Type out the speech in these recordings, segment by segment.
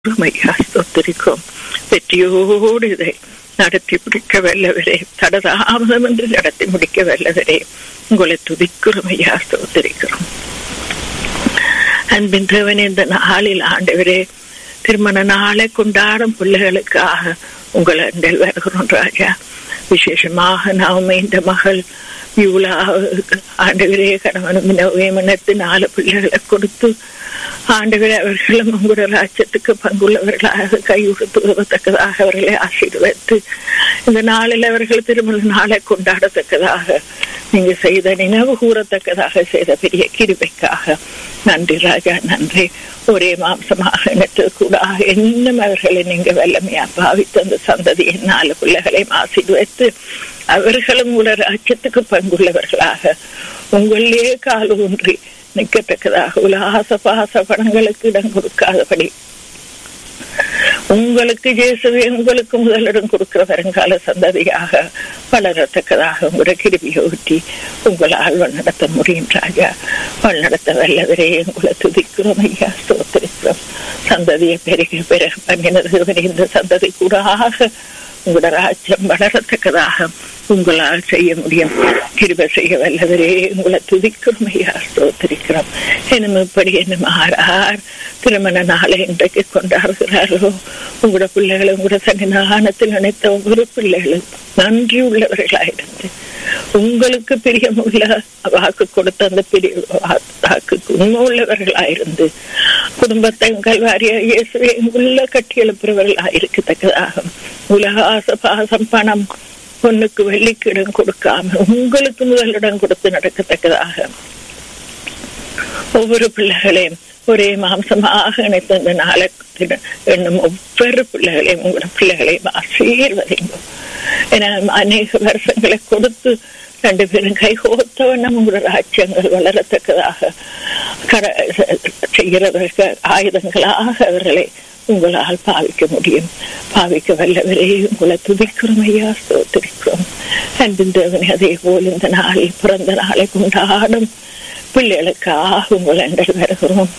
ஐயா ஸ்தோத்திரிக்கும் வெற்றியோடு இதை நடத்தி முடிக்க வல்லவரே தடதாமதம் என்று நடத்தி முடிக்க வல்லவரே உங்களை துதிக்கிறோம் ஐயா ஸ்தோத்திரிக்கிறோம் அன்பின் தேவன் இந்த நாளில் ஆண்டவரே திருமண நாளை கொண்டாடும் பிள்ளைகளுக்காக உங்களை அண்டல் வருகிறோம் ராஜா விசேஷமாக நாம இந்த மகள் யூலா ஆண்டவரே கணவனும் மனத்து நாலு பிள்ளைகளை கொடுத்து ஆண்டவரே அவர்களும் உங்களோட ராஜ்யத்துக்கு பங்குள்ளவர்களாக கையுறுத்துவதற்கதாக அவர்களை ஆசீர்வதித்து இந்த நாளில் அவர்கள் திருமண நாளை கொண்டாடத்தக்கதாக நீங்க செய்த நினைவு கூறத்தக்கதாக செய்த பெரிய கிருபைக்காக நன்றி ராஜா நன்றி ஒரே மாம்சமாக இணைத்தது கூட இன்னும் அவர்களை நீங்க வல்லமையா பாவித்து அந்த சந்ததியை நாலு பிள்ளைகளை ஆசீர்வதித்து அவர்களும் உள்ள ராஜ்யத்துக்கு பங்குள்ளவர்களாக உங்களிலே கால் ஊன்றி நிற்கத்தக்கதாக உலகாச பாச பணங்களுக்கு இடம் கொடுக்காதபடி உங்களுக்கு ஜேசுவே உங்களுக்கு முதலிடம் கொடுக்கிற வருங்கால சந்ததியாக வளரத்தக்கதாக உங்களோட கிருபியை ஊட்டி உங்களால் நடத்த முடியும் ராஜா நடத்த வல்லவரே உங்களை துதிக்கிறோம் ஐயா ஸ்தோத்திரிக்கிறோம் சந்ததியை பெருக பெருக பண்ணினது இந்த சந்ததி கூட உங்களோட ராஜ்யம் வளரத்தக்கதாக உங்களால் செய்ய முடியும் கிருப செய்ய வல்லவரே உங்களை துதிக்கிறோம் ஐயா ஸ்தோத்திரிக்கிறோம் என்னும் இப்படி என்னும் ஆறார் திருமண நாளை இன்றைக்கு கொண்டாடுகிறார்களோ உங்களோட பிள்ளைகளை உங்களோட சன்னிதானத்தில் நினைத்த ஒவ்வொரு பிள்ளைகளும் நன்றி உள்ளவர்களாயிருந்து உங்களுக்கு பிரியமுள்ள வாக்கு கொடுத்த அந்த பிரிய வாக்குக்கு உண்மை உள்ளவர்களாயிருந்து குடும்பத்தை கல்வாரிய இயேசுவை உள்ள கட்டி எழுப்புறவர்களாயிருக்கத்தக்கதாக உலக ஆச பாசம் பணம் பொண்ணுக்கு வெள்ளிக்கு இடம் கொடுக்காம உங்களுக்கு முதலிடம் கொடுத்து நடக்கத்தக்கதாக ஒவ்வொரு பிள்ளைகளையும் ஒரே மாம்சமாக இணைத்த அந்த நாளை என்னும் ஒவ்வொரு பிள்ளைகளையும் உங்களோட பிள்ளைகளையும் ஆசீர்வதிங்க என அநேக வருஷங்களை கொடுத்து ரெண்டு பேரும் கை கோத்தவண்ணம் உங்களோட ராஜ்யங்கள் வளரத்தக்கதாக கர செய்கிறவர்கள் ஆயுதங்களாக அவர்களை உங்களால் பாவிக்க முடியும் பாவிக்க வல்லவரே உங்களை துதிக்கிறோம் ஐயா ஸ்தோத்திரிக்கிறோம் அன்பின் தேவனே அதே போல் இந்த நாளில் பிறந்த நாளை கொண்டாடும் பிள்ளைகளுக்காக உங்கள் அண்டல் வருகிறோம்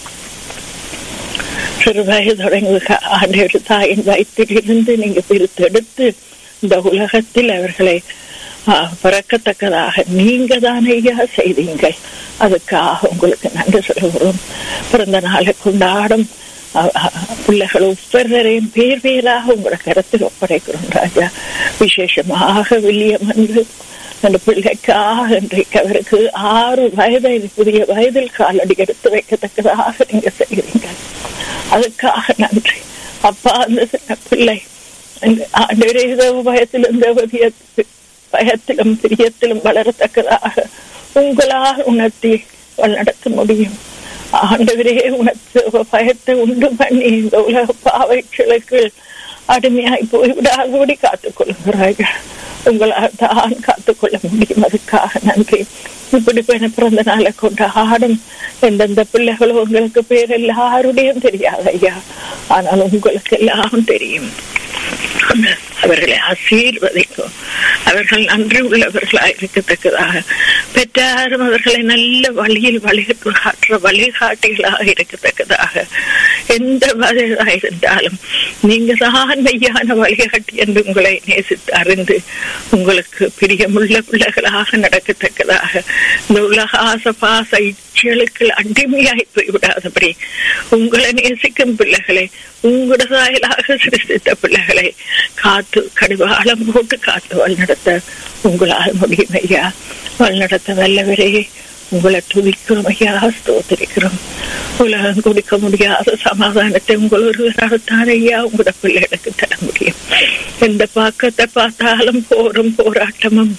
சிறு வயது தொடங்கி ஆண்டு தாயின் வயிற்றிலிருந்து நீங்க பிரித்தெடுத்து இந்த உலகத்தில் அவர்களை பிறக்கத்தக்கதாக நீங்க தான் ஐயா செய்தீங்க அதுக்காக உங்களுக்கு நன்றி சொல்லுகிறோம் பிறந்த நாளை கொண்டாடும் பிள்ளைகள் ஒவ்வொருவரையும் பேர் பேராக உங்களோட கருத்தில் ஒப்படைக்கிறோம் ராஜா விசேஷமாக வில்லியம் என்று அந்த பிள்ளைக்காக இன்றைக்கு அவருக்கு ஆறு வயதை புதிய வயதில் காலடி எடுத்து வைக்கத்தக்கதாக நீங்க செய்கிறீங்க அதுக்காக நன்றி அப்பா அந்த சின்ன பிள்ளை ஏதோ பயத்திலும் பயத்திலும் பிரியத்திலும் வளரத்தக்கதாக உங்களால் உணர்த்தி நடத்த முடியும் ஆண்டவரே உனக்கு பயத்தை உண்டு பண்ணி இந்த உலக பாவைகளுக்கு அடிமையாய் போய்விடாதபடி காத்துக் கொள்கிறார்கள் உங்களால் தான் காத்துக்கொள்ள முடியும் அதுக்காக நன்றி இப்படி பெண பிறந்த நாளை கொண்டாடும் எந்தெந்த பிள்ளைகளோ உங்களுக்கு பேர் எல்லாருடையும் தெரியாது ஐயா ஆனால் உங்களுக்கு எல்லாம் தெரியும் அவர்களை ஆசீர்வதிக்கும் அவர்கள் நன்றி உள்ளவர்களாக இருக்கத்தக்கதாக பெற்றாரும் அவர்களை நல்ல வழியில் வழிகாட்டுற வழிகாட்டிகளாக இருக்கத்தக்கதாக எந்த வகையாக இருந்தாலும் நீங்க தான் மெய்யான வழிகாட்டி என்று உங்களை நேசித்து அறிந்து உங்களுக்கு பிரியமுள்ள பிள்ளைகளாக நடக்கத்தக்கதாக இந்த உலக ஆச பாச இச்சலுக்கு அடிமையாய் போய்விடாதபடி உங்களை நேசிக்கும் பிள்ளைகளை உங்களோட சாயலாக சிருஷ்டித்த பிள்ளைகளை காத்து கடிவாளம் போட்டு காத்து வழிநடத்த உங்களால் முடியும் ஐயா வழிநடத்த வல்லவரே உங்களை துதிக்கிறோம் ஐயா ஸ்தோத்திரிக்கிறோம் உலகம் கொடுக்க முடியாத சமாதானத்தை உங்கள் ஒருவராகத்தான் ஐயா உங்களோட பிள்ளைகளுக்கு தர முடியும் எந்த பாக்கத்தை பார்த்தாலும் போரும் போராட்டமும்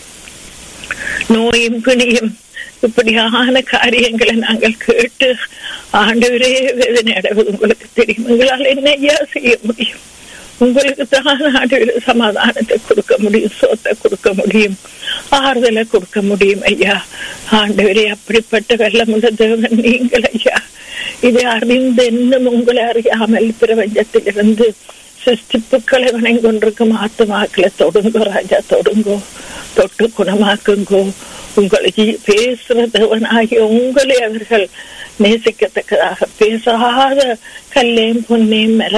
நோயும் பிணியும் இப்படியான காரியங்களை நாங்கள் கேட்டு ஆண்டவரே வேதனை அடைவது உங்களுக்கு தெரியும் உங்களால் என்ன ஐயா செய்ய முடியும் உங்களுக்கு தான் ஆண்டவர் சமாதானத்தை கொடுக்க முடியும் சோத்தை கொடுக்க முடியும் ஆறுதலை கொடுக்க முடியும் ஐயா ஆண்டவரே அப்படிப்பட்ட வெள்ளமுள்ள தேவன் நீங்கள் ஐயா இதை அறிந்து இன்னும் உங்களை அறியாமல் பிரபஞ்சத்திலிருந்து சிஸ்டிப்புக்களை வணங்கி கொண்டிருக்கும் ஆத்துமாக்களை தொடுங்கோ ராஜா தொடுங்கோ தொட்டு குணமாக்குங்கோ உங்களை பேசுற தேவனாகிய உங்களை அவர்கள் நேசிக்கத்தக்கதாக பேசாத கல்லேயும் பொன்னேயும்